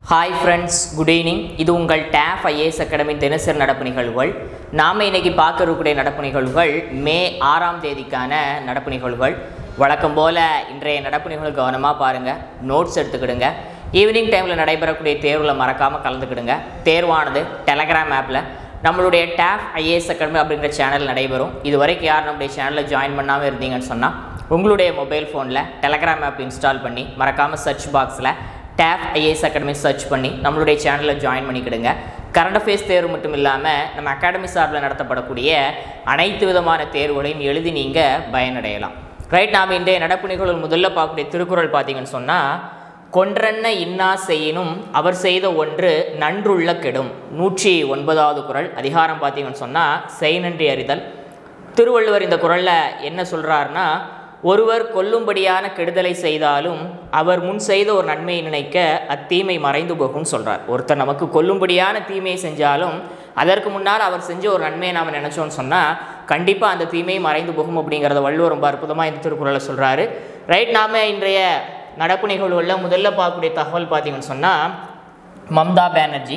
hi friends good evening இது உங்கள் டேஃப் IAS academy தினசரி நடப்பு நிகழ்வுகள் நாம் இன்னைக்கு பார்க்க இருக்கக்கூடிய நடப்பு நிகழ்வுகள் மே ஆறாம் தேதிக்கான நடப்பு நிகழ்வுகள் வழக்கம் போல் இன்றைய நடப்பு நிகழ்வு கவனமாக பாருங்கள் நோட்ஸ் எடுத்துக்கிடுங்க ஈவினிங் டைமில் நடைபெறக்கூடிய தேர்வில் மறக்காமல் கலந்துக்கிடுங்க தேர்வானது டெலகிராம் ஆப்பில் நம்மளுடைய டேஃப் ஐஏஎஸ் அகாடமி அப்படிங்கிற சேனல் நடைபெறும் இது வரைக்கும் யார் நம்முடைய சேனலில் ஜாயின் பண்ணாமல் இருந்தீங்கன்னு சொன்னால் உங்களுடைய மொபைல் ஃபோனில் டெலகிராம் ஆப் இன்ஸ்டால் பண்ணி மறக்காமல் சர்ச் பாக்ஸில் டேப் ஐஏஎஸ் அகாடமி சர்ச் பண்ணி நம்மளுடைய சேனலில் ஜாயின் பண்ணிக்கிடுங்க கரண்ட் அஃபேர்ஸ் தேர்வு மட்டும் இல்லாமல் நம்ம அகாடமி சார்பில் நடத்தப்படக்கூடிய அனைத்து விதமான தேர்வுகளையும் எழுதி நீங்கள் பயனடையலாம் ரைட் நாம் இன்றைய நடப்பு நிகழ்வு முதல்ல பார்க்கக்கூடிய திருக்குறள் பார்த்தீங்கன்னு சொன்னால் கொன்றன்ன இன்னா செய்யினும் அவர் செய்த ஒன்று நன்றுள்ள கெடும் நூற்றி ஒன்பதாவது குறள் அதிகாரம் பார்த்தீங்கன்னு சொன்னால் செய் நன்றி அறிதல் திருவள்ளுவர் இந்த குறளில் என்ன சொல்கிறாருன்னா ஒருவர் கொல்லும்படியான கெடுதலை செய்தாலும் அவர் முன் செய்த ஒரு நன்மையை நினைக்க அத்தீமை மறைந்து போகும்னு சொல்கிறார் ஒருத்தர் நமக்கு கொல்லும்படியான தீமையை செஞ்சாலும் அதற்கு முன்னால் அவர் செஞ்ச ஒரு நன்மையை நாம் நினச்சோன்னு சொன்னால் கண்டிப்பாக அந்த தீமையை மறைந்து போகும் அப்படிங்கிறத வள்ளுவர் ரொம்ப அற்புதமாக இந்த திருக்குறளை சொல்கிறாரு ரைட் நாம் இன்றைய நடப்பு நிகழ்வுகளில் முதல்ல பார்க்கக்கூடிய தகவல் பார்த்தீங்கன்னு சொன்னால் மம்தா பானர்ஜி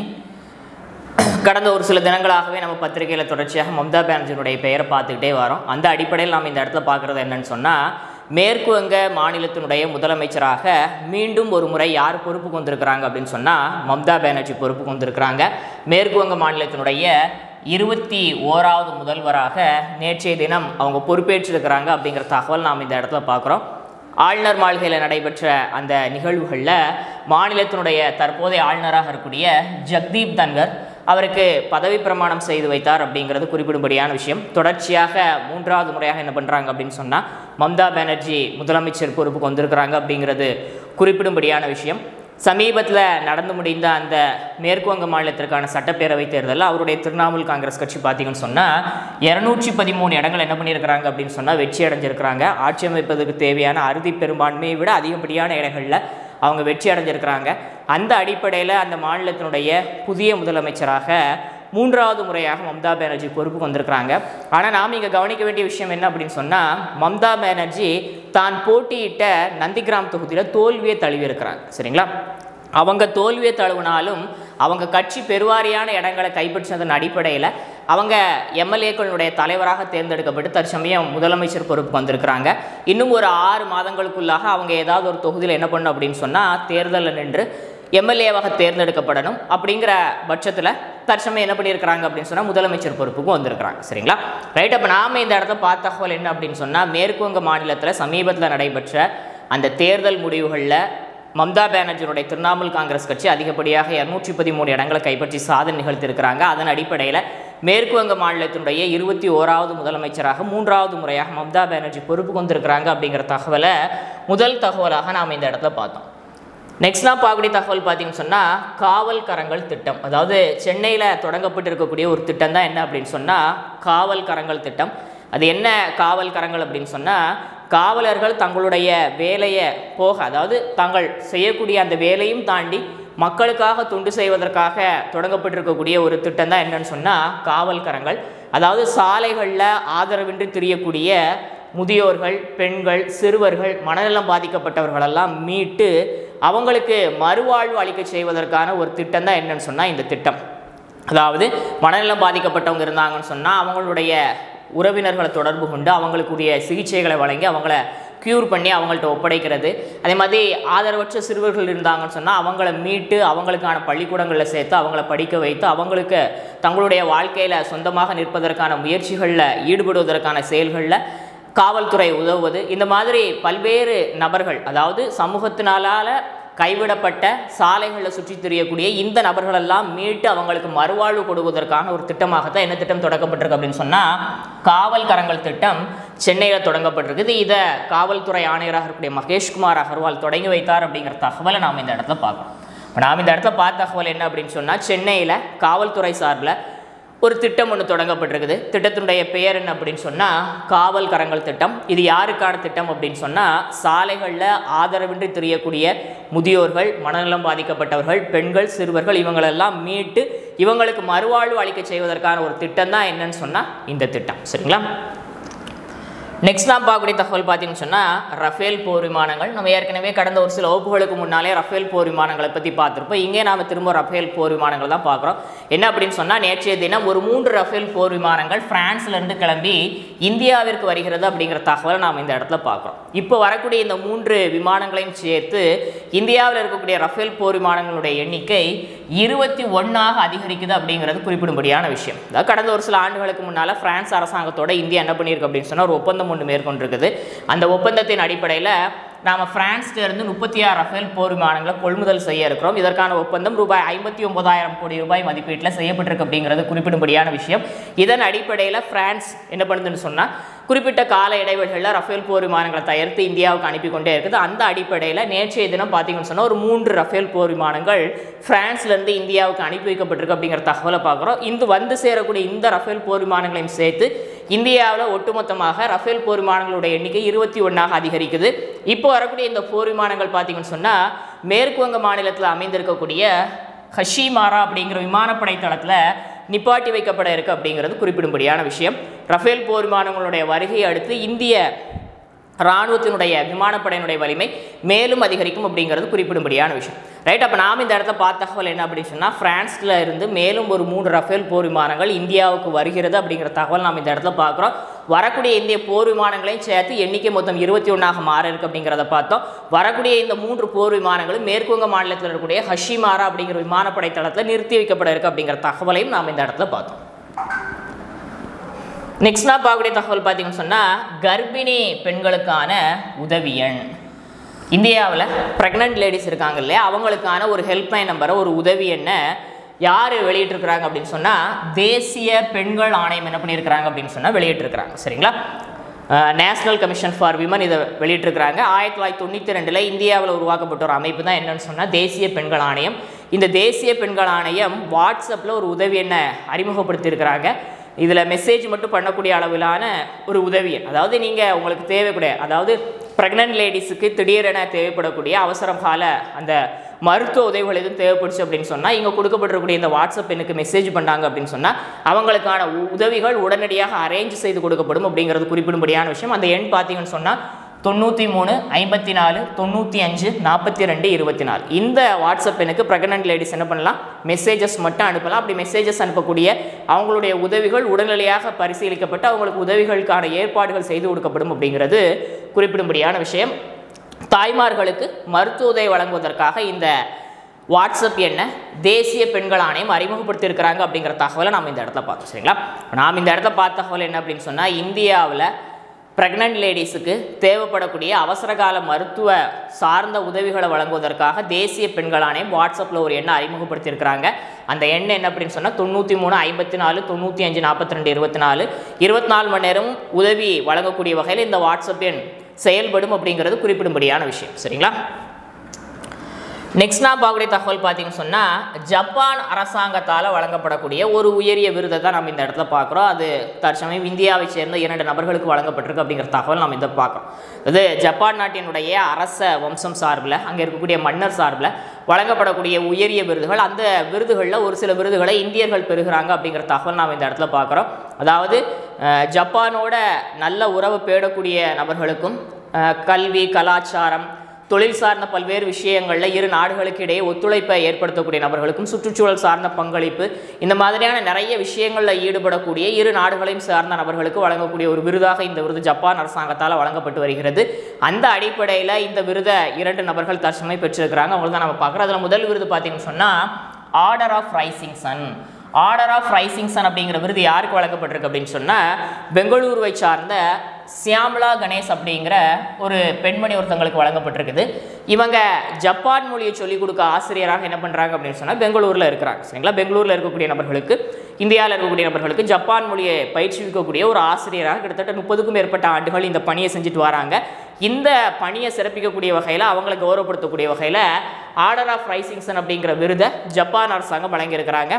கடந்த ஒரு சில தினங்களாகவே நம்ம பத்திரிகையில் தொடர்ச்சியாக மம்தா பானர்ஜியினுடைய பெயரை பார்த்துக்கிட்டே வரோம் அந்த அடிப்படையில் நாம் இந்த இடத்துல பார்க்குறது என்னன்னு சொன்னால் மேற்கு வங்க மாநிலத்தினுடைய முதலமைச்சராக மீண்டும் ஒரு முறை யார் பொறுப்புக்கு வந்திருக்கிறாங்க அப்படின்னு சொன்னால் மம்தா பானர்ஜி பொறுப்புக்கு வந்திருக்கிறாங்க மேற்கு வங்க மாநிலத்தினுடைய இருபத்தி ஓராவது முதல்வராக நேற்றைய தினம் அவங்க பொறுப்பேற்றிருக்கிறாங்க அப்படிங்கிற தகவல் நாம் இந்த இடத்துல பார்க்குறோம் ஆளுநர் மாளிகையில் நடைபெற்ற அந்த நிகழ்வுகளில் மாநிலத்தினுடைய தற்போதைய ஆளுநராக இருக்கக்கூடிய ஜக்தீப் தன்கர் அவருக்கு பதவி பிரமாணம் செய்து வைத்தார் அப்படிங்கிறது குறிப்பிடும்படியான விஷயம் தொடர்ச்சியாக மூன்றாவது முறையாக என்ன பண்ணுறாங்க அப்படின்னு சொன்னால் மம்தா பானர்ஜி முதலமைச்சர் பொறுப்புக்கு வந்திருக்கிறாங்க அப்படிங்கிறது குறிப்பிடும்படியான விஷயம் சமீபத்தில் நடந்து முடிந்த அந்த மேற்கு வங்க மாநிலத்திற்கான சட்டப்பேரவை தேர்தலில் அவருடைய திரிணாமுல் காங்கிரஸ் கட்சி பார்த்தீங்கன்னு சொன்னால் இரநூற்றி பதிமூணு இடங்கள் என்ன பண்ணியிருக்கிறாங்க அப்படின்னு சொன்னால் வெற்றி அடைஞ்சிருக்கிறாங்க ஆட்சி அமைப்பதற்கு தேவையான அறுதி பெரும்பான்மையை விட அதிகப்படியான இடங்களில் அவங்க வெற்றி அடைஞ்சிருக்கிறாங்க அந்த அடிப்படையில் அந்த மாநிலத்தினுடைய புதிய முதலமைச்சராக மூன்றாவது முறையாக மம்தா பானர்ஜி பொறுப்புக்கு வந்திருக்கிறாங்க ஆனால் நாம் இங்கே கவனிக்க வேண்டிய விஷயம் என்ன அப்படின்னு சொன்னால் மம்தா பானர்ஜி தான் போட்டியிட்ட நந்திகிராம் தொகுதியில் தோல்வியை தழுவியிருக்கிறாங்க சரிங்களா அவங்க தோல்வியை தழுவினாலும் அவங்க கட்சி பெருவாரியான இடங்களை கைப்பற்றினதன் அடிப்படையில் அவங்க எம்எல்ஏக்களுடைய தலைவராக தேர்ந்தெடுக்கப்பட்டு தற்சமயம் முதலமைச்சர் பொறுப்புக்கு வந்திருக்கிறாங்க இன்னும் ஒரு ஆறு மாதங்களுக்குள்ளாக அவங்க ஏதாவது ஒரு தொகுதியில் என்ன பண்ணணும் அப்படின்னு சொன்னால் தேர்தலில் நின்று எம்எல்ஏவாக தேர்ந்தெடுக்கப்படணும் அப்படிங்கிற பட்சத்தில் தற்சமயம் என்ன பண்ணியிருக்கிறாங்க அப்படின்னு சொன்னால் முதலமைச்சர் பொறுப்புக்கும் வந்திருக்கிறாங்க சரிங்களா ரைட் அப்போ நாம் இந்த இடத்த பார்த்த தகவல் என்ன அப்படின்னு சொன்னால் மேற்கு வங்க மாநிலத்தில் சமீபத்தில் நடைபெற்ற அந்த தேர்தல் முடிவுகளில் மம்தா பானர்ஜியினுடைய திரிணாமுல் காங்கிரஸ் கட்சி அதிகப்படியாக இரநூற்றி பதிமூணு இடங்களை கைப்பற்றி சாதனை நிகழ்த்தியிருக்கிறாங்க அதன் அடிப்படையில் மேற்கு வங்க மாநிலத்தினுடைய இருபத்தி ஓராவது முதலமைச்சராக மூன்றாவது முறையாக மம்தா பானர்ஜி பொறுப்பு கொண்டிருக்கிறாங்க அப்படிங்கிற தகவலை முதல் தகவலாக நாம் இந்த இடத்துல பார்த்தோம் நெக்ஸ்ட் நான் பார்க்கக்கூடிய தகவல் பார்த்தீங்கன்னு சொன்னால் காவல் கரங்கள் திட்டம் அதாவது சென்னையில் தொடங்கப்பட்டு இருக்கக்கூடிய ஒரு திட்டம் தான் என்ன அப்படின்னு சொன்னால் காவல் கரங்கள் திட்டம் அது என்ன காவல் கரங்கள் அப்படின்னு சொன்னால் காவலர்கள் தங்களுடைய வேலையை போக அதாவது தாங்கள் செய்யக்கூடிய அந்த வேலையும் தாண்டி மக்களுக்காக தொண்டு செய்வதற்காக தொடங்கப்பட்டிருக்கக்கூடிய ஒரு திட்டம் தான் என்னன்னு சொன்னால் காவல் கரங்கள் அதாவது சாலைகளில் ஆதரவின்றி திரியக்கூடிய முதியோர்கள் பெண்கள் சிறுவர்கள் மனநலம் பாதிக்கப்பட்டவர்களெல்லாம் மீட்டு அவங்களுக்கு மறுவாழ்வு அளிக்க செய்வதற்கான ஒரு திட்டம் தான் என்னன்னு சொன்னால் இந்த திட்டம் அதாவது மனநலம் பாதிக்கப்பட்டவங்க இருந்தாங்கன்னு சொன்னால் அவங்களுடைய உறவினர்களை தொடர்பு கொண்டு அவங்களுக்குரிய சிகிச்சைகளை வழங்கி அவங்கள க்யூர் பண்ணி அவங்கள்ட்ட ஒப்படைக்கிறது அதே மாதிரி ஆதரவற்ற சிறுவர்கள் இருந்தாங்கன்னு சொன்னால் அவங்கள மீட்டு அவங்களுக்கான பள்ளிக்கூடங்களில் சேர்த்து அவங்கள படிக்க வைத்து அவங்களுக்கு தங்களுடைய வாழ்க்கையில் சொந்தமாக நிற்பதற்கான முயற்சிகளில் ஈடுபடுவதற்கான செயல்களில் காவல்துறை உதவுவது இந்த மாதிரி பல்வேறு நபர்கள் அதாவது சமூகத்தினால கைவிடப்பட்ட சாலைகளில் சுற்றி திரியக்கூடிய இந்த நபர்களெல்லாம் மீட்டு அவங்களுக்கு மறுவாழ்வு கொடுவதற்கான ஒரு திட்டமாகத்தான் என்ன திட்டம் தொடங்கப்பட்டிருக்கு அப்படின்னு சொன்னால் காவல் கரங்கள் திட்டம் சென்னையில் தொடங்கப்பட்டிருக்குது இதை காவல்துறை ஆணையராக இருக்கக்கூடிய மகேஷ்குமார் அகர்வால் தொடங்கி வைத்தார் அப்படிங்கிற தகவலை நாம் இந்த இடத்துல பார்க்கணும் இப்போ நாம் இந்த இடத்துல பார்த்த தகவல் என்ன அப்படின்னு சொன்னால் சென்னையில் காவல்துறை சார்பில் ஒரு திட்டம் ஒன்று தொடங்கப்பட்டிருக்குது திட்டத்தினுடைய பெயர் என்ன அப்படின்னு சொன்னால் காவல் கரங்கள் திட்டம் இது யாருக்கான திட்டம் அப்படின்னு சொன்னால் சாலைகளில் ஆதரவின்றி தெரியக்கூடிய முதியோர்கள் மனநலம் பாதிக்கப்பட்டவர்கள் பெண்கள் சிறுவர்கள் இவங்களெல்லாம் மீட்டு இவங்களுக்கு மறுவாழ்வு அளிக்க செய்வதற்கான ஒரு திட்டம் தான் என்னன்னு சொன்னால் இந்த திட்டம் சரிங்களா நெக்ஸ்ட் நாம் பார்க்கக்கூடிய தகவல் பார்த்தீங்கன்னு சொன்னால் ரஃபேல் போர் விமானங்கள் நம்ம ஏற்கனவே கடந்த ஒரு சில வகுப்புகளுக்கு முன்னாலே ரஃபேல் போர் விமானங்களை பற்றி பார்த்துருப்போம் இங்கே நாம் திரும்ப ரஃபேல் போர் விமானங்கள் தான் பார்க்குறோம் என்ன அப்படின்னு சொன்னால் நேற்றைய தினம் ஒரு மூன்று ரஃபேல் போர் விமானங்கள் பிரான்ஸ்லேருந்து கிளம்பி இந்தியாவிற்கு வருகிறது அப்படிங்கிற தகவலை நாம் இந்த இடத்துல பார்க்குறோம் இப்போ வரக்கூடிய இந்த மூன்று விமானங்களையும் சேர்த்து இந்தியாவில் இருக்கக்கூடிய ரஃபேல் போர் விமானங்களுடைய எண்ணிக்கை இருபத்தி ஒன்றாக அதிகரிக்குது அப்படிங்கிறது குறிப்பிடும்படியான விஷயம் அதாவது கடந்த ஒரு சில ஆண்டுகளுக்கு முன்னால் பிரான்ஸ் அரசாங்கத்தோட இந்தியா என்ன பண்ணியிருக்கு அப்படின்னு சொன்னால் ஒரு ஒப்பந்தம் ஒன்று மேற்கொண்டிருக்குது அந்த ஒப்பந்தத்தின் அடிப்படையில் நாம் பிரான்ஸ்ல இருந்து முப்பத்தி ஆறு ரஃபேல் போர் விமானங்களை கொள்முதல் செய்ய இருக்கிறோம் இதற்கான ஒப்பந்தம் ரூபாய் ஐம்பத்தி ஒன்பதாயிரம் கோடி ரூபாய் மதிப்பீட்டில் செய்யப்பட்டிருக்கு அப்படிங்கிறது குறிப்பிடும்படியான விஷயம் இதன் அடிப்படையில் பிரான்ஸ் என்ன பண்ணுதுன்னு சொன்னால் குறிப்பிட்ட கால இடைவெளிகளில் ரஃபேல் போர் விமானங்களை தயாரித்து இந்தியாவுக்கு அனுப்பி கொண்டே இருக்குது அந்த அடிப்படையில் நேற்றைய தினம் பார்த்தீங்கன்னு சொன்னால் ஒரு மூன்று ரஃபேல் போர் விமானங்கள் பிரான்ஸ்லேருந்து இந்தியாவுக்கு அனுப்பி வைக்கப்பட்டிருக்கு அப்படிங்கிற தகவலை பார்க்குறோம் இந்த வந்து சேரக்கூடிய இந்த ரஃபேல் போர் விமானங்களையும் சேர்த்து இந்தியாவில் ஒட்டுமொத்தமாக ரஃபேல் போர் விமானங்களுடைய எண்ணிக்கை இருபத்தி ஒன்றாக அதிகரிக்குது இப்போ வரக்கூடிய இந்த போர் விமானங்கள் பார்த்தீங்கன்னு சொன்னால் மேற்கு வங்க மாநிலத்தில் அமைந்திருக்கக்கூடிய ஹஷிமாரா அப்படிங்கிற விமானப்படை தளத்தில் நிப்பாட்டி வைக்கப்பட இருக்கு அப்படிங்கிறது குறிப்பிடும்படியான விஷயம் ரஃபேல் போர் விமானங்களுடைய வருகையை அடுத்து இந்திய இராணுவத்தினுடைய விமானப்படையினுடைய வலிமை மேலும் அதிகரிக்கும் அப்படிங்கிறது குறிப்பிடும்படியான விஷயம் ரைட் அப்போ நாம் இந்த இடத்த பார்த்த தகவல் என்ன அப்படின்னு சொன்னால் பிரான்ஸில் இருந்து மேலும் ஒரு மூன்று ரஃபேல் போர் விமானங்கள் இந்தியாவுக்கு வருகிறது அப்படிங்கிற தகவல் நாம் இந்த இடத்துல பார்க்குறோம் வரக்கூடிய இந்திய போர் விமானங்களையும் சேர்த்து எண்ணிக்கை மொத்தம் இருபத்தி ஒன்றாக மாற இருக்கு அப்படிங்கிறத பார்த்தோம் வரக்கூடிய இந்த மூன்று போர் விமானங்களும் மேற்குவங்க மாநிலத்தில் இருக்கக்கூடிய ஹஷிமாரா அப்படிங்கிற விமானப்படை தளத்தில் நிறுத்தி வைக்கப்பட இருக்கு அப்படிங்கிற தகவலையும் நாம் இந்த இடத்துல பார்த்தோம் நெக்ஸ்ட் நான் பார்க்கக்கூடிய தகவல் பார்த்தீங்கன்னு சொன்னால் கர்ப்பிணி பெண்களுக்கான உதவி எண் இந்தியாவில் ப்ரெக்னென்ட் லேடிஸ் இருக்காங்க இல்லையா அவங்களுக்கான ஒரு ஹெல்ப்லைன் நம்பரை ஒரு உதவி எண்ணை யார் வெளியிட்டிருக்கிறாங்க அப்படின்னு சொன்னால் தேசிய பெண்கள் ஆணையம் என்ன பண்ணியிருக்கிறாங்க அப்படின்னு சொன்னால் வெளியிட்டிருக்கிறாங்க சரிங்களா நேஷனல் கமிஷன் ஃபார் விமன் இதை வெளியிட்டிருக்கிறாங்க ஆயிரத்தி தொள்ளாயிரத்தி தொண்ணூற்றி ரெண்டில் இந்தியாவில் உருவாக்கப்பட்ட ஒரு அமைப்பு தான் என்னன்னு சொன்னால் தேசிய பெண்கள் ஆணையம் இந்த தேசிய பெண்கள் ஆணையம் வாட்ஸ்அப்பில் ஒரு உதவி எண்ணை அறிமுகப்படுத்தியிருக்கிறாங்க இதில் மெசேஜ் மட்டும் பண்ணக்கூடிய அளவிலான ஒரு உதவி அதாவது நீங்கள் உங்களுக்கு தேவைக்கூடிய அதாவது ப்ரெக்னென்ட் லேடிஸுக்கு திடீரென தேவைப்படக்கூடிய அவசரம் கால அந்த மருத்துவ உதவிகள் எதுவும் தேவைப்படுச்சு அப்படின்னு சொன்னால் இங்கே கொடுக்கப்பட்டிருக்கக்கூடிய இந்த வாட்ஸ்அப் எனக்கு மெசேஜ் பண்ணாங்க அப்படின்னு சொன்னால் அவங்களுக்கான உ- உதவிகள் உடனடியாக அரேஞ்ச் செய்து கொடுக்கப்படும் அப்படிங்கிறது குறிப்பிடும்படியான விஷயம் அந்த எண் பார்த்தீங்கன்னு சொன்னால் தொண்ணூற்றி மூணு ஐம்பத்தி நாலு தொண்ணூற்றி அஞ்சு நாற்பத்தி ரெண்டு இருபத்தி நாலு இந்த வாட்ஸ்அப் எனக்கு ப்ரெக்னென்ட் லேடிஸ் என்ன பண்ணலாம் மெசேஜஸ் மட்டும் அனுப்பலாம் அப்படி மெசேஜஸ் அனுப்பக்கூடிய அவங்களுடைய உதவிகள் உடனடியாக பரிசீலிக்கப்பட்டு அவங்களுக்கு உதவிகளுக்கான ஏற்பாடுகள் செய்து கொடுக்கப்படும் அப்படிங்கிறது குறிப்பிடும்படியான விஷயம் தாய்மார்களுக்கு மருத்துவ உதவி வழங்குவதற்காக இந்த வாட்ஸ்அப் எண்ணை தேசிய பெண்கள் ஆணையம் அறிமுகப்படுத்தியிருக்கிறாங்க அப்படிங்கிற தகவலை நாம் இந்த இடத்துல பார்த்தோம் சரிங்களா நாம் இந்த இடத்துல பார்த்த தகவல் என்ன அப்படின்னு சொன்னால் இந்தியாவில் ப்ரெக்னென்ட் லேடிஸுக்கு தேவைப்படக்கூடிய அவசரகால மருத்துவ சார்ந்த உதவிகளை வழங்குவதற்காக தேசிய பெண்கள் ஆணையம் வாட்ஸ்அப்பில் ஒரு எண்ணை அறிமுகப்படுத்தியிருக்கிறாங்க அந்த எண் என்ன அப்படின்னு சொன்னால் தொண்ணூற்றி மூணு ஐம்பத்தி நாலு தொண்ணூற்றி அஞ்சு நாற்பத்தி ரெண்டு இருபத்தி நாலு இருபத்தி நாலு மணி நேரம் உதவி வழங்கக்கூடிய வகையில் இந்த வாட்ஸ்அப் எண் செயல்படும் அப்படிங்கிறது குறிப்பிடும்படியான விஷயம் சரிங்களா நெக்ஸ்ட் நான் பார்க்கக்கூடிய தகவல் பார்த்தீங்கன்னு சொன்னால் ஜப்பான் அரசாங்கத்தால் வழங்கப்படக்கூடிய ஒரு உயரிய விருதை தான் நம்ம இந்த இடத்துல பார்க்குறோம் அது தற்சமயம் இந்தியாவை சேர்ந்த இரண்டு நபர்களுக்கு வழங்கப்பட்டிருக்கு அப்படிங்கிற தகவல் நம்ம இதை பார்க்குறோம் இது ஜப்பான் நாட்டினுடைய அரச வம்சம் சார்பில் அங்கே இருக்கக்கூடிய மன்னர் சார்பில் வழங்கப்படக்கூடிய உயரிய விருதுகள் அந்த விருதுகளில் ஒரு சில விருதுகளை இந்தியர்கள் பெறுகிறாங்க அப்படிங்கிற தகவல் நாம் இந்த இடத்துல பார்க்குறோம் அதாவது அஹ், ஜப்பானோட நல்ல உறவு பேடக்கூடிய நபர்களுக்கும் அஹ், கல்வி கலாச்சாரம் தொழில் சார்ந்த பல்வேறு விஷயங்களில் இரு நாடுகளுக்கு இடையே ஒத்துழைப்பை ஏற்படுத்தக்கூடிய நபர்களுக்கும் சுற்றுச்சூழல் சார்ந்த பங்களிப்பு இந்த மாதிரியான நிறைய விஷயங்களில் ஈடுபடக்கூடிய இரு நாடுகளையும் சார்ந்த நபர்களுக்கு வழங்கக்கூடிய ஒரு விருதாக இந்த விருது ஜப்பான் அரசாங்கத்தால் வழங்கப்பட்டு வருகிறது அந்த அடிப்படையில் இந்த விருதை இரண்டு நபர்கள் தற்சமயம் பெற்றிருக்கிறாங்க அவங்களுக்கு தான் நம்ம பார்க்குறோம் அதில் முதல் விருது பார்த்தீங்கன்னு சொன்னால் Order of Rising Sun Order of Rising Sun அப்படிங்கிற விருது யாருக்கு வழங்கப்பட்டிருக்கு அப்படின்னு சொன்னால் பெங்களூருவை சார்ந்த சியாமலா கணேஷ் அப்படிங்கிற ஒரு பெண்மணி ஒருத்தங்களுக்கு வழங்கப்பட்டிருக்குது இவங்க ஜப்பான் மொழியை சொல்லிக் கொடுக்க ஆசிரியராக என்ன பண்ணுறாங்க அப்படின்னு சொன்னால் பெங்களூரில் இருக்கிறாங்க சரிங்களா பெங்களூரில் இருக்கக்கூடிய நபர்களுக்கு இந்தியாவில் இருக்கக்கூடிய நபர்களுக்கு ஜப்பான் மொழியை பயிற்றுவிக்கக்கூடிய ஒரு ஆசிரியராக கிட்டத்தட்ட முப்பதுக்கும் மேற்பட்ட ஆண்டுகள் இந்த பணியை செஞ்சுட்டு வராங்க இந்த பணியை சிறப்பிக்கக்கூடிய வகையில் அவங்களை கௌரவப்படுத்தக்கூடிய வகையில் ஆர்டர் ஆஃப் ரைசிங்சன் அப்படிங்கிற விருதை ஜப்பான் அரசாங்கம் வழங்கியிருக்கிறாங்க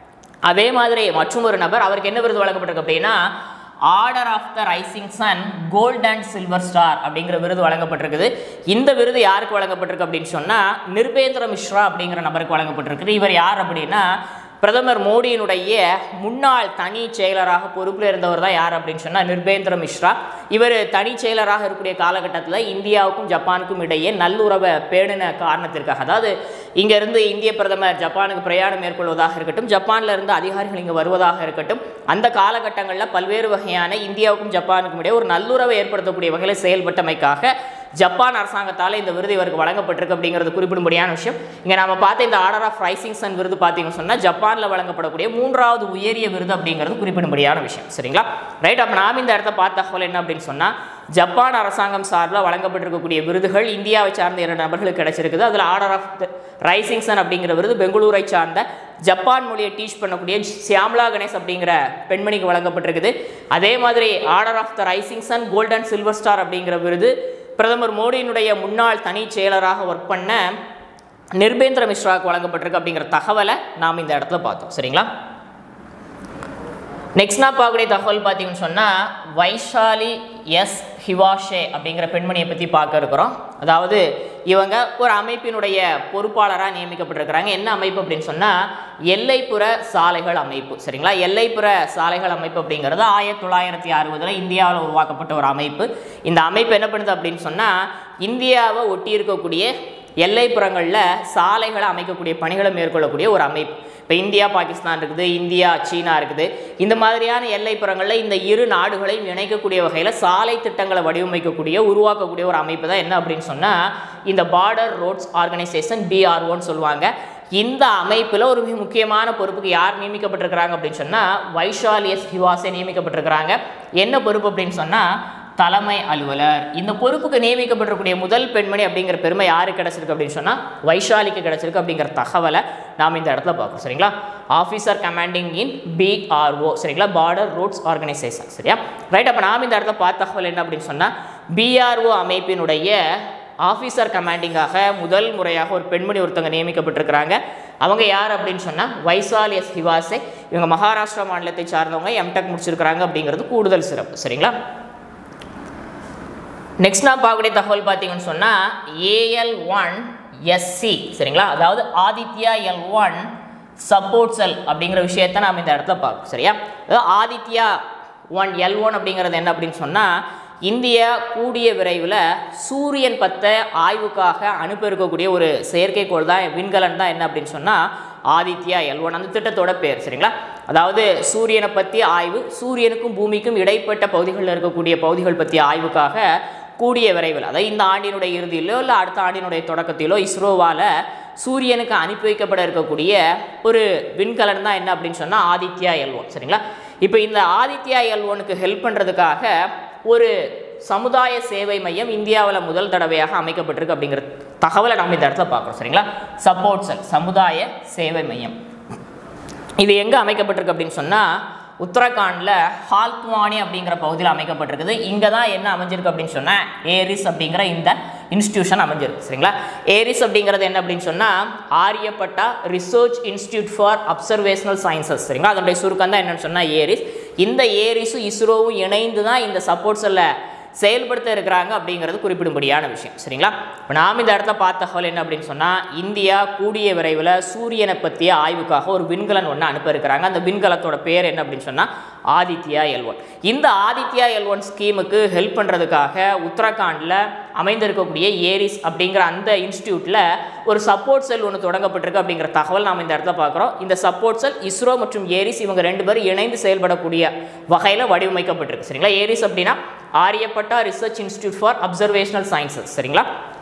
அதே மாதிரி மற்றும் ஒரு நபர் அவருக்கு என்ன விருது வழங்கப்பட்டிருக்கு அப்படின்னா Order of the Rising Sun Gold and Silver Star அப்படிங்கிற விருது வழங்கப்பட்டிருக்குது இந்த விருது யாருக்கு வழங்கப்பட்டிருக்கு அப்படின்னு சொன்னால் நிர்பேந்திர மிஸ்ரா அப்படிங்கிற நபருக்கு வழங்கப்பட்டிருக்குது இவர் யார் அப்படின்னா பிரதமர் மோடியினுடைய முன்னாள் தனி செயலராக பொறுப்பில் இருந்தவர் தான் யார் அப்படின்னு சொன்னால் நிர்பேந்திர மிஸ்ரா இவர் தனி செயலராக இருக்கக்கூடிய காலகட்டத்தில் இந்தியாவுக்கும் ஜப்பானுக்கும் இடையே நல்லுறவை பேணின காரணத்திற்காக அதாவது இங்கேருந்து இந்திய பிரதமர் ஜப்பானுக்கு பிரயாணம் மேற்கொள்வதாக இருக்கட்டும் ஜப்பான்ல இருந்து அதிகாரிகள் இங்கே வருவதாக இருக்கட்டும் அந்த காலகட்டங்களில் பல்வேறு வகையான இந்தியாவுக்கும் ஜப்பானுக்கும் இடையே ஒரு நல்லுறவை ஏற்படுத்தக்கூடிய வகையில் செயல்பட்டமைக்காக ஜப்பான் அரசாங்கத்தால் இந்த விருது இவருக்கு வழங்கப்பட்டிருக்கு அப்படிங்கிறது குறிப்பிடும்படியான விஷயம் இங்கே நாம பார்த்த இந்த ஆர்டர் ஆஃப் ரைசிங்சன் விருது பார்த்தீங்கன்னு சொன்னால் ஜப்பானில் வழங்கப்படக்கூடிய மூன்றாவது உயரிய விருது அப்படிங்கிறது குறிப்பிடும்படியான விஷயம் சரிங்களா ரைட் அப்போ நாம் இந்த இடத்த பார்த்த தகவல் என்ன அப்படின்னு சொன்னால் ஜப்பான் அரசாங்கம் சார்பில் வழங்கப்பட்டிருக்கக்கூடிய விருதுகள் இந்தியாவை சார்ந்த இரண்டு நபர்களுக்கு கிடைச்சிருக்குது அதில் ஆர்டர் ஆஃப் ரைசிங்சன் அப்படிங்கிற விருது பெங்களூரை சார்ந்த ஜப்பான் மொழியை டீச் பண்ணக்கூடிய சியாம்லா கணேஷ் அப்படிங்கிற பெண்மணிக்கு வழங்கப்பட்டிருக்குது அதே மாதிரி Order of the Rising Sun Golden Silver Star அப்படிங்கிற விருது பிரதமர் மோடியினுடைய முன்னாள் தனி செயலராக ஒர்க் பண்ண நிர்பேந்திர மிஸ்ராவுக்கு வழங்கப்பட்டிருக்கு அப்படிங்கிற தகவலை நாம் இந்த இடத்துல பார்த்தோம் சரிங்களா நெக்ஸ்ட் நான் பார்க்கக்கூடிய தகவல் பார்த்தீங்கன்னு சொன்னால் வைஷாலி எஸ் ஹிவாஷே அப்படிங்கிற பெண்மணியை பற்றி பார்க்க இருக்கிறோம் அதாவது இவங்க ஒரு அமைப்பினுடைய பொறுப்பாளராக நியமிக்கப்பட்டிருக்கிறாங்க என்ன அமைப்பு அப்படின்னு சொன்னால் எல்லைப்புற சாலைகள் அமைப்பு சரிங்களா எல்லைப்புற சாலைகள் அமைப்பு அப்படிங்கிறது ஆயிரத்தி தொள்ளாயிரத்தி அறுபதில் இந்தியாவில் உருவாக்கப்பட்ட ஒரு அமைப்பு இந்த அமைப்பு என்ன பண்ணுது அப்படின்னு சொன்னால் இந்தியாவை ஒட்டி இருக்கக்கூடிய எல்லைப்புறங்களில் சாலைகளை அமைக்கக்கூடிய பணிகளை மேற்கொள்ளக்கூடிய ஒரு அமைப்பு இப்போ இந்தியா பாகிஸ்தான் இருக்குது இந்தியா சீனா இருக்குது இந்த மாதிரியான எல்லைப்புறங்களில் இந்த இரு நாடுகளையும் இணைக்கக்கூடிய வகையில் சாலை திட்டங்களை வடிவமைக்கக்கூடிய உருவாக்கக்கூடிய ஒரு அமைப்பு தான் என்ன அப்படின்னு சொன்னால் இந்த பார்டர் ரோட்ஸ் ஆர்கனைசேஷன் பிஆர்ஓன்னு சொல்லுவாங்க இந்த அமைப்பில் ஒரு மிக முக்கியமான பொறுப்புக்கு யார் நியமிக்கப்பட்டிருக்கிறாங்க அப்படின்னு சொன்னால் வைஷாலி எஸ் ஹிவாசே நியமிக்கப்பட்டிருக்கிறாங்க என்ன பொறுப்பு அப்படின்னு சொன்னால் தலைமை அலுவலர் இந்த பொறுப்புக்கு நியமிக்கப்பட்டிருக்கக்கூடிய முதல் பெண்மணி அப்படிங்கிற பெருமை யாருக்கு கிடைச்சிருக்கு அப்படின்னு சொன்னால் வைஷாலிக்கு கிடைச்சிருக்கு அப்படிங்கிற தகவலை நாம் இந்த இடத்துல பார்க்குறோம் சரிங்களா ஆஃபீஸர் கமாண்டிங் இன் பிஆர்ஓ சரிங்களா பார்டர் ரோட்ஸ் ஆர்கனைசேஷன் சரியா ரைட் அப்போ நாம் இந்த இடத்துல பார்த்த தகவல் என்ன அப்படின்னு சொன்னால் பிஆர்ஓ அமைப்பினுடைய ஆஃபீஸர் கமாண்டிங்காக முதல் முறையாக ஒரு பெண்மணி ஒருத்தவங்க நியமிக்கப்பட்டிருக்கிறாங்க அவங்க யார் அப்படின்னு சொன்னால் வைசால் எஸ் ஹிவாசே இவங்க மகாராஷ்டிரா மாநிலத்தை சார்ந்தவங்க எம்டெக் முடிச்சிருக்கிறாங்க அப்படிங்கிறது கூடுதல் சிறப்பு சரிங்களா நெக்ஸ்ட் நான் பார்க்கக்கூடிய தகவல் பார்த்தீங்கன்னு சொன்னால் ஏஎல் ஒன் எஸ்சி சரிங்களா அதாவது Aditya L one support cell அப்படிங்கிற விஷயத்தை நாம் இந்த இடத்துல பார்க்கணும் சரியா அதாவது ஆதித்யா ஒன் எல் ஒன் அப்படிங்கிறது என்ன அப்படின்னு சொன்னால் இந்தியா கூடிய விரைவில் சூரியன் பத்த ஆய்வுக்காக அனுப்ப இருக்கக்கூடிய ஒரு செயற்கைக்கோள் தான் விண்கலன் தான் என்ன அப்படின்னு சொன்னால் ஆதித்யா எல் ஒன் அந்த திட்டத்தோட பேர் சரிங்களா அதாவது சூரியனை பற்றி ஆய்வு சூரியனுக்கும் பூமிக்கும் இடைப்பட்ட பகுதிகளில் இருக்கக்கூடிய பகுதிகள் பற்றிய ஆய்வுக்காக கூடிய விரைவில் அதாவது இந்த ஆண்டினுடைய இறுதியிலோ இல்லை அடுத்த ஆண்டினுடைய தொடக்கத்திலோ இஸ்ரோவால் சூரியனுக்கு அனுப்பி வைக்கப்பட இருக்கக்கூடிய ஒரு விண்கலன் தான் என்ன அப்படின்னு சொன்னால் ஆதித்யா எல் ஒன் சரிங்களா இப்போ இந்த ஆதித்யா எல் ஒனுக்கு ஹெல்ப் பண்ணுறதுக்காக ஒரு சமுதாய சேவை மையம் இந்தியாவில் முதல் தடவையாக அமைக்கப்பட்டிருக்கு அப்படிங்கிற தகவலை நம்ம இந்த இடத்துல பார்க்குறோம் சரிங்களா சப்போர்ட் செல் சமுதாய சேவை மையம் இது எங்கே அமைக்கப்பட்டிருக்கு அப்படின்னு சொன்னால் உத்தரகாண்டில் ஹால்த்வானி அப்படிங்கிற பகுதியில் அமைக்கப்பட்டிருக்குது இங்கே தான் என்ன அமைஞ்சிருக்கு அப்படின்னு சொன்னால் ஏரிஸ் அப்படிங்கிற இந்த இன்ஸ்டியூஷன் அமைஞ்சிருக்கு சரிங்களா ஏரிஸ் அப்படிங்கிறது என்ன அப்படின்னு சொன்னால் Aryabhatta Research Institute for Observational Sciences சரிங்களா அதனுடைய சுருக்கம் தான் என்னன்னு சொன்னால் ஏரிஸ் இந்த ஏரிஸும் இஸ்ரோவும் இணைந்து தான் இந்த சப்போர்ட்ஸில் செயல்படுத்த இருக்கிறாங்க அப்படிங்கிறது குறிப்பிடும்படியான விஷயம் சரிங்களா இப்போ நாம் இந்த இடத்துல பார்த்த தகவல் என்ன அப்படின்னு சொன்னால் இந்தியா கூடிய விரைவில் சூரியனை பற்றிய ஆய்வுக்காக ஒரு விண்கலன் ஒன்று அனுப்ப இருக்கிறாங்க அந்த விண்கலத்தோட பேர் என்ன அப்படின்னு சொன்னால் ஆதித்யா எல் ஒன் இந்த ஆதித்யா எல் ஒன் ஸ்கீமுக்கு ஹெல்ப் பண்ணுறதுக்காக உத்தரகாண்டில் அமைந்திருக்கக்கூடிய ஏரிஸ் அப்படிங்கிற அந்த இன்ஸ்டியூட்டில் ஒரு சப்போர்ட் செல் ஒன்று தொடங்கப்பட்டிருக்கு அப்படிங்கிற தகவல் நாம் இந்த இடத்துல பார்க்குறோம் இந்த சப்போர்ட் செல் இஸ்ரோ மற்றும் ஏரிஸ் இவங்க ரெண்டு பேரும் இணைந்து செயல்படக்கூடிய வகையில் வடிவமைக்கப்பட்டிருக்கு சரிங்களா ஏரிஸ் அப்படின்னா Aryabhatta Research Institute for Observational Sciences சரிங்களா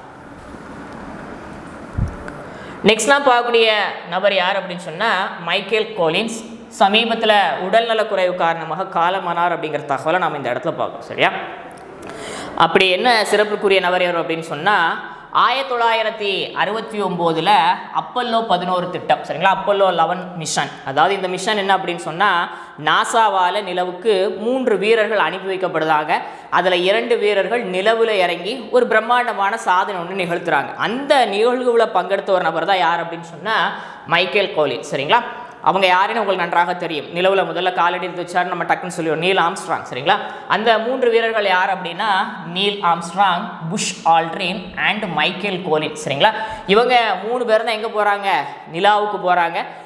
நெக்ஸ்ட் நான் பார்க்கக்கூடிய நபர் யார் அப்படின்னு சொன்னால் மைக்கேல் கோலின்ஸ் சமீபத்தில் உடல்நலக்குறைவு காரணமாக காலமானார் அப்படிங்கிற தகவலை நாம் இந்த இடத்துல பார்க்கணும் சரியா அப்படி என்ன சிறப்புக்குரிய நபர் யார் அப்படின்னு சொன்னால் ஆயிரத்தி தொள்ளாயிரத்தி அறுபத்தி ஒம்போதில் அப்பல்லோ பதினோரு திட்டம் சரிங்களா அப்பல்லோ லெவன் மிஷன் அதாவது இந்த மிஷன் என்ன அப்படின்னு சொன்னால் நாசாவால் நிலவுக்கு மூன்று வீரர்கள் அனுப்பி வைக்கப்படுதாங்க அதில் இரண்டு வீரர்கள் நிலவில் இறங்கி ஒரு பிரம்மாண்டமான சாதனை ஒன்று நிகழ்த்துறாங்க அந்த நிகழ்வுல பங்கெடுத்த ஒரு நபர் தான் யார் அப்படின்னு சொன்னால் மைக்கேல் கோலின் சரிங்களா அவங்க யாருன்னு உங்களுக்கு நன்றாக தெரியும் நிலவில் முதல்ல காலடி எடுத்து வச்சார் நம்ம டக்குன்னு சொல்லிடுவோம் நீல் ஆம்ஸ்ட்ராங் சரிங்களா அந்த மூன்று வீரர்கள் யார் அப்படின்னா Neil Armstrong Buzz Aldrin and Michael Collins சரிங்களா இவங்க மூணு பேர் தான் எங்கே போகிறாங்க நிலாவுக்கு போகிறாங்க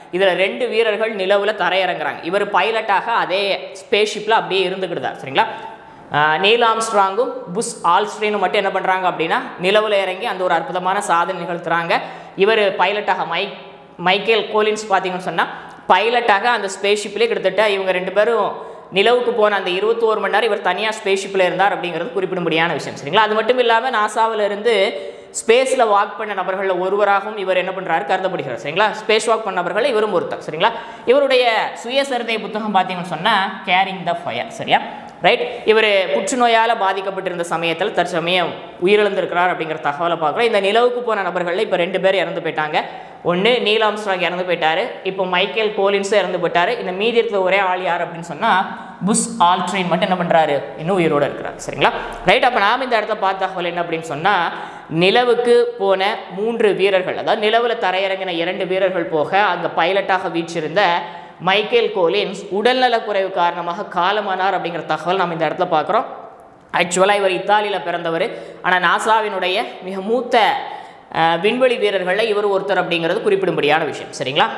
இதில் ரெண்டு வீரர்கள் நிலவில் தரையிறங்குறாங்க இவர் பைலட்டாக அதே ஸ்பேஸ்ஷிப்பில் அப்படியே இருந்துக்கிட்டுதார் சரிங்களா ஆஹ் நீல் ஆம்ஸ்ட்ராங்கும் புஷ் ஆல்ஸ்ட்ரீனும் மட்டும் என்ன பண்ணுறாங்க அப்படின்னா நிலவில் இறங்கி அந்த ஒரு அற்புதமான சாதனை நிகழ்த்துறாங்க இவர் பைலட்டாக மைக் மைக்கேல் கோலின்ஸ் பார்த்தீங்கன்னு சொன்னால் பைலட்டாக அந்த ஸ்பேஸ்ஷிப்லேயே கிட்டத்தட்ட இவங்க ரெண்டு பேரும் நிலவுக்கு போன அந்த இருபத்தோரு மணி நேரம் இவர் தனியாக ஸ்பேஸ்ஷிப்பில் இருந்தார் அப்படிங்கிறது குறிப்பிடும்படியான விஷயம் சரிங்களா அது மட்டும் இல்லாமல் நாசாவில் இருந்து ஸ்பேஸில் வாக் பண்ண நபர்களில் ஒருவராகவும் இவர் என்ன பண்ணுறாரு கருதப்படுகிறார் சரிங்களா ஸ்பேஸ் வாக் பண்ண நபர்கள் இவரும் ஒருத்தர் சரிங்களா இவருடைய சுயசரிதை புத்தகம் பார்த்தீங்கன்னு சொன்னால் கேரிங் த ஃபயர் சரியா ரைட் இவர் புற்றுநோயால் பாதிக்கப்பட்டிருந்த சமயத்தில் தற்சமயம் உயிரிழந்திருக்கிறார் அப்படிங்கிற தகவலை பார்க்குறோம் இந்த நிலவுக்கு போன நபர்களில் இப்போ ரெண்டு பேர் இறந்து போயிட்டாங்க ஒன்று நீல் ஆம்ஸ்ட்ராங் இறந்து போயிட்டாரு இப்போ மைக்கேல் கோலின்ஸும் இறந்து போயிட்டாரு இந்த மீதி இருக்கிற ஒரே ஆள் யார் அப்படின்னு சொன்னால் புஷ் ஆல்ட்ரெயின் மட்டும் என்ன பண்ணுறாரு இன்னும் உயிரோடு இருக்கிறார் சரிங்களா ரைட் அப்போ நாம் இந்த இடத்த பார்த்த தகவல் என்ன அப்படின்னு சொன்னால் நிலவுக்கு போன மூன்று வீரர்கள் அதாவது நிலவில் தரையிறங்கின இரண்டு வீரர்கள் போக அங்கே பைலட்டாக வீற்றிருந்த மைக்கேல் கோலின்ஸ் உடல்நலக்குறைவு காரணமாக காலமானார் அப்படிங்கிற தகவல் நாம் இந்த இடத்துல பார்க்குறோம் ஆக்சுவலாக இவர் இத்தாலியில் பிறந்தவர் ஆனால் நாசாவினுடைய மிக மூத்த அஹ், விண்வெளி வீரர்களில் இவர் ஒருத்தர் அப்படிங்கிறது குறிப்பிடும்படியான விஷயம் சரிங்களா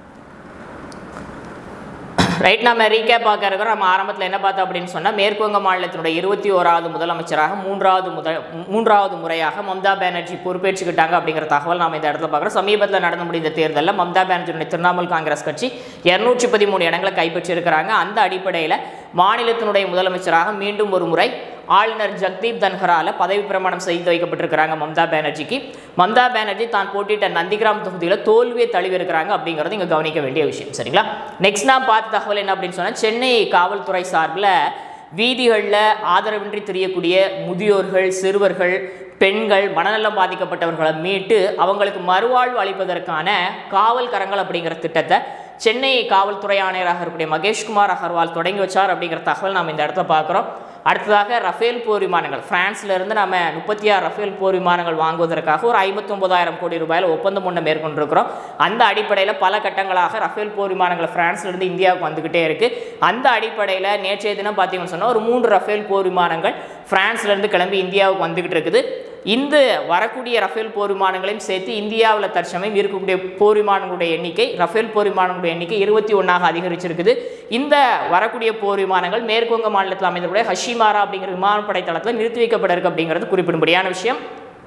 ரைட் நம்ம ரீகேப் பார்க்க இருக்கிறோம் நம்ம ஆரம்பத்தில் என்ன பார்த்தோம் அப்படின்னு சொன்னால் மேற்குவங்க மாநிலத்தினுடைய இருபத்தி ஓராவது முதலமைச்சராக மூன்றாவது முத மூன்றாவது முறையாக மம்தா பானர்ஜி பொறுப்பேற்றுக்கிட்டாங்க அப்படிங்கிற தகவல் நாம் இந்த இடத்துல பார்க்குறோம் சமீபத்தில் நடந்து முடிந்த தேர்தலில் மம்தா பானர்ஜியுடைய திரிணாமுல் காங்கிரஸ் கட்சி இரநூற்றி பதிமூணு இடங்களை கைப்பற்றியிருக்கிறாங்க அந்த அடிப்படையில் மாநிலத்தினுடைய முதலமைச்சராக மீண்டும் ஒரு முறை ஆளுநர் ஜக்தீப் தன்ஹரால பதவி பிரமாணம் செய்து வைக்கப்பட்டிருக்கிறாங்க மம்தா பானர்ஜிக்கு மம்தா பானர்ஜி தான் போட்டியிட்ட நந்திகிராம் தொகுதியில் தோல்வியை தழுவி இருக்கிறாங்க அப்படிங்கிறது இங்கே கவனிக்க வேண்டிய விஷயம் சரிங்களா நெக்ஸ்ட் நான் பார்த்த தகவல் என்ன அப்படின்னு சொன்னால் சென்னை காவல்துறை சார்பில் வீதிகளில் ஆதரவின்றி தெரியக்கூடிய முதியோர்கள் சிறுவர்கள் பெண்கள் மனநலம் பாதிக்கப்பட்டவர்களை மீட்டு அவங்களுக்கு மறுவாழ்வு அளிப்பதற்கான காவல் கரங்கள் அப்படிங்கிற திட்டத்தை சென்னை காவல்துறை ஆணையராக இருக்கக்கூடிய மகேஷ்குமார் அகர்வால் தொடங்கி வச்சார் அப்படிங்கிற தகவல் நாம் இந்த இடத்துல பார்க்குறோம் அடுத்ததாக ரஃபேல் போர் விமானங்கள் பிரான்ஸ்ல இருந்து நம்ம முப்பத்தி ஆறு ரஃபேல் போர் விமானங்கள் வாங்குவதற்காக ஒரு ஐம்பத்தொம்பதாயிரம் கோடி ரூபாயில் ஒப்பந்தம் ஒன்று மேற்கொண்டிருக்கிறோம் அந்த அடிப்படையில் பல கட்டங்களாக ரஃபேல் போர் விமானங்கள் பிரான்ஸ்ல இருந்து இந்தியாவுக்கு வந்துக்கிட்டே இருக்கு அந்த அடிப்படையில் நேற்றைய தினம் பார்த்தீங்கன்னு சொன்னால் ஒரு மூன்று ரஃபேல் போர் விமானங்கள் பிரான்ஸ்ல இருந்து கிளம்பி இந்தியாவுக்கு வந்துக்கிட்டு இருக்குது இந்த வரக்கூடிய ரஃபேல் போர் விமானங்களையும் சேர்த்து இந்தியாவில் தற்சமயம் இருக்கக்கூடிய போர் விமானங்களுடைய எண்ணிக்கை ரஃபேல் போர் விமானங்களுடைய எண்ணிக்கை இருபத்தி ஒன்றாக அதிகரிச்சிருக்குது இந்த வரக்கூடிய போர் விமானங்கள் மேற்குவங்க மாநிலத்தில் அமைந்தக்கூடிய ஹஷிமாரா அப்படிங்கிற விமானப்படை தளத்தில் நிறுத்தி வைக்கப்பட இருக்கு அப்படிங்கிறது குறிப்பிடும்படியான விஷயம்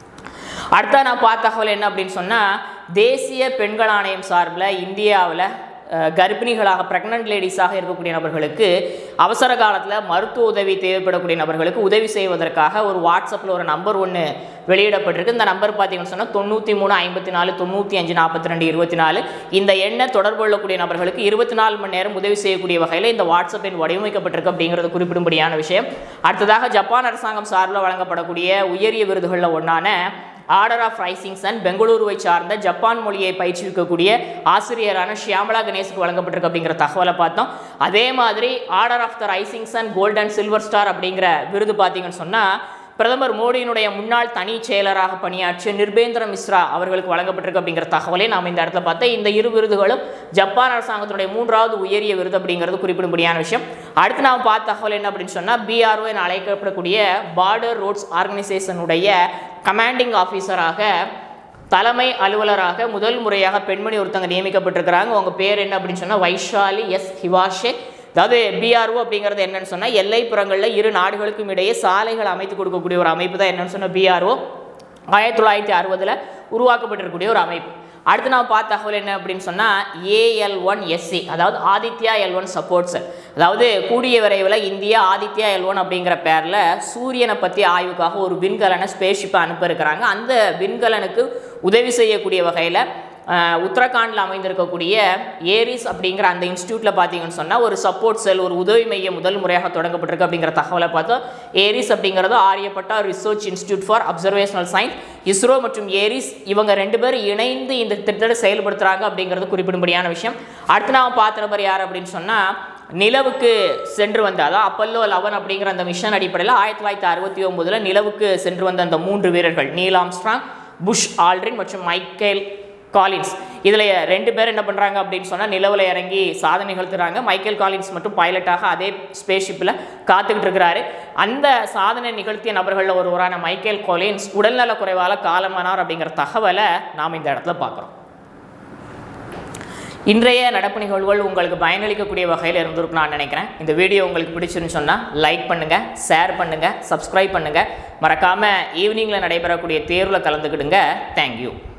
அடுத்த நான் பார்த்த தகவல் என்ன அப்படின்னு சொன்னால் தேசிய பெண்கள் ஆணையம் சார்பில் இந்தியாவில் அஹ், கர்ப்பிணிகளாக ப்ரெக்னென்ட் லேடிஸாக இருக்கக்கூடிய நபர்களுக்கு அவசர காலத்தில் மருத்துவ உதவி தேவைப்படக்கூடிய நபர்களுக்கு உதவி செய்வதற்காக ஒரு வாட்ஸ்அப்பில் ஒரு நம்பர் ஒன்று வெளியிடப்பட்டிருக்கு இந்த நம்பர் பார்த்தீங்கன்னு சொன்னால் தொண்ணூற்றி மூணு ஐம்பத்தி நாலு தொண்ணூற்றி அஞ்சு நாற்பத்தி ரெண்டு இருபத்தி நாலு இந்த எண்ணை தொடர்பு கொள்ளக்கூடிய நபர்களுக்கு இருபத்தி நாலு மணி நேரம் உதவி செய்யக்கூடிய வகையில் இந்த வாட்ஸ்அப் எண் வடிவமைக்கப்பட்டிருக்கு அப்படிங்கிறது குறிப்பிடும்படியான விஷயம் அடுத்ததாக ஜப்பான் அரசாங்கம் சார்பில் வழங்கப்படக்கூடிய உயரிய விருதுகளில் ஒன்றான ஆர்டர் ஆஃப் ரைசிங்ஸ் அண்ட் பெங்களூருவை சார்ந்த ஜப்பான் மொழியை பயிற்றுவிக்கக்கூடிய ஆசிரியரான ஷியாமலா கணேசுக்கு வழங்கப்பட்டிருக்கு அப்படிங்கிற தகவலை பார்த்தோம் அதே மாதிரி Order of the Risings and Gold and Silver Star அப்படிங்கிற விருது பார்த்தீங்கன்னு சொன்னால் பிரதமர் மோடியினுடைய முன்னாள் தனி செயலராக பணியாற்றிய நிர்பேந்திர மிஸ்ரா அவர்களுக்கு வழங்கப்பட்டிருக்கு அப்படிங்கிற தகவலை நாம் இந்த இடத்துல பார்த்தோம் இந்த இரு விருதுகளும் ஜப்பான் அரசாங்கத்தினுடைய மூன்றாவது உயரிய விருது அப்படிங்கிறது குறிப்பிடும்படியான விஷயம் அடுத்து நாம் பார்த்த தகவல் என்ன அப்படின்னு சொன்னால் பிஆர்ஓ என அழைக்கப்படக்கூடிய பார்டர் ரோட்ஸ் ஆர்கனைசேஷனுடைய கமாண்டிங் ஆஃபீஸராக தலைமை அலுவலராக முதல் முறையாக பெண்மணி ஒருத்தங்க நியமிக்கப்பட்டிருக்கிறாங்க உங்கள் பேர் என்ன அப்படின்னு சொன்னால் வைஷாலி எஸ் ஹிவாஷே அதாவது பிஆர்ஓ அப்படிங்கிறது என்னன்னு சொன்னால் எல்லைப்புறங்களில் இரு நாடுகளுக்கும் இடையே சாலைகள் அமைத்து கொடுக்கக்கூடிய ஒரு அமைப்பு தான் என்னன்னு சொன்னால் பிஆர்ஓ ஆயிரத்தி தொள்ளாயிரத்தி அறுபதில் உருவாக்கப்பட்டிருக்கக்கூடிய ஒரு அமைப்பு அடுத்து நான் பார்த்த தகவல் என்ன அப்படின்னு சொன்னால் ஏஎல் ஒன் எஸ்சி அதாவது ஆதித்யா எல் ஒன் சப்போர்ட்ஸ் அதாவது கூடிய விரைவில் இந்தியா ஆதித்யா எல் ஒன் அப்படிங்கிற பேரில் சூரியனை பற்றி ஆய்வுக்காக ஒரு விண்கலனை ஸ்பேஸ்ஷிப்பை அனுப்ப இருக்கிறாங்க அந்த விண்கலனுக்கு உதவி செய்யக்கூடிய வகையில் உத்தரகாண்டில் அமைந்திருக்கக்கூடிய ஏரிஸ் அப்படிங்கிற அந்த இன்ஸ்டியூட்டில் பார்த்தீங்கன்னு சொன்னால் ஒரு சப்போர்ட் செல் ஒரு உதவி மையம் முதல் முறையாக தொடங்கப்பட்டிருக்கு அப்படிங்கிற தகவலை பார்த்தோம் ஏரிஸ் அப்படிங்கிறது Aryabhatta Research Institute for Observational Science ISRO மற்றும் ஏரிஸ் இவங்க ரெண்டு பேரும் இணைந்து இந்த திட்டத்தை செயல்படுத்துகிறாங்க அப்படிங்கிறது குறிப்பிடும்படியான விஷயம் அடுத்து நாம் பார்த்த நபர் யார் அப்படின்னு சொன்னால் நிலவுக்கு சென்று வந்த அதாவது அப்பல்லோ லெவன் அப்படிங்கிற அந்த மிஷன் அடிப்படையில் ஆயிரத்தி தொள்ளாயிரத்தி அறுபத்தி ஒம்போதில் நிலவுக்கு சென்று வந்த அந்த மூன்று வீரர்கள் நீல் ஆம்ஸ்ட்ராங் புஷ் ஆல்ட்ரின் மற்றும் மைக்கேல் காலின்ஸ் இதில் ரெண்டு பேர் என்ன பண்ணுறாங்க அப்படின்னு சொன்னால் நிலவில் இறங்கி சாதனை நிகழ்த்துறாங்க மைக்கேல் காலின்ஸ் மட்டும் பைலட்டாக அதே ஸ்பேஸ்ஷிப்பில் காத்துக்கிட்டு இருக்கிறாரு அந்த சாதனை நிகழ்த்திய நபர்களில் ஒருவரான மைக்கேல் காலின்ஸ் உடல்நலக் குறைவால் காலமானார் அப்படிங்கிற தகவலை நாம் இந்த இடத்துல பார்க்குறோம் இன்றைய நடப்பு நிகழ்வுகள் உங்களுக்கு பயனளிக்கக்கூடிய வகையில் இருந்திருக்கும் நான் நினைக்கிறேன் இந்த வீடியோ உங்களுக்கு பிடிச்சிருன்னு சொன்னால் லைக் பண்ணுங்கள் ஷேர் பண்ணுங்கள் சப்ஸ்கிரைப் பண்ணுங்கள் மறக்காமல் ஈவினிங்கில் நடைபெறக்கூடிய தேர்வில் கலந்துக்கிடுங்க தேங்க்யூ